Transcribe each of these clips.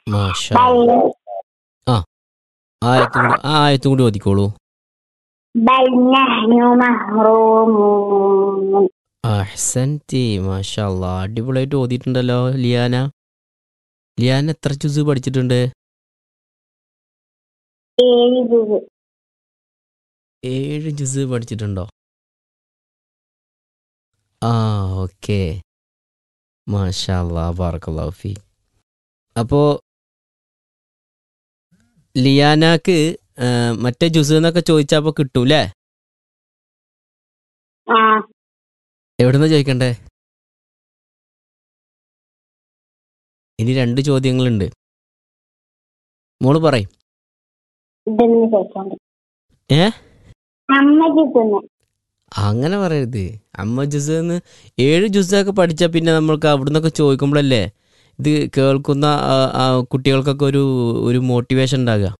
മാഷാ بل ആയത്തും കൂടി ആ ആയത്തും കൂടി ഓതിക്കോളൂ بل نحن محرومون അഹ്സൻറ്റി മാഷാ അല്ലാ അടിപൊളിയായിട്ട് ഓതിയിട്ടുണ്ടല്ലോ ലിയാന ലിയാന എത്ര ചുസ് പഠിച്ചിട്ടുണ്ട് ഏഴ് ജുസ് ഏഴ് ജുസ് പഠിച്ചിട്ടുണ്ടോ ആ ഓക്കെ മാഷാ അല്ലാ ബാറക്കല്ലാഹു ഫീ അപ്പോൾ ലിയാനാക്ക് ആ, മറ്റേ ജുസ് എന്നൊക്കെ ചോദിച്ചാൽ അപ്പോൾ കിട്ടൂലേ ആ എവിടുന്ന ചോദിക്കണ്ടേ ഇനി രണ്ട് ചോദ്യങ്ങളുണ്ട് മോള് പറയും ഇതെന്ന് ചോദിച്ചോണ്ട് ഏ അമ്മ ജുസന്ന് അങ്ങനെ പറയരുത് അമ്മ ജുസ് എന്ന് ഏഴ് ജുസൊക്കെ പഠിച്ചാൽ പിന്നെ നമ്മൾക്ക് അവിടുന്നൊക്കെ ചോദിക്കുമ്പോഴല്ലേ ഇത് കേൾക്കുന്ന ആ, ആ കുട്ടികൾക്കൊക്കെ ഒരു ഒരു മോട്ടിവേഷൻ ഉണ്ടാകുക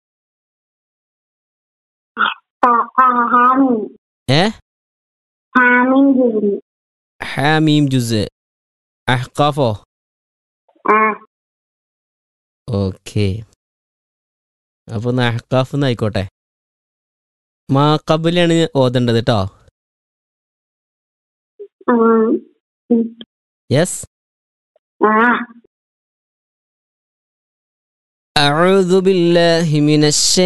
ഹാമിൻ ഏ ഹാമിൻ ജുസിന് ഹാമീം ജുസ് അഹ്കാഫോ ആ ഓക്കെ അപ്പോൾ ഒന്ന് അഹ്കാഫ് എന്ന് ആയിക്കോട്ടെ മാ കബിലാണ് ഓതേണ്ടത് കേട്ടോ ഉം. യെസ് ആ أعوذ بالله من الشيطان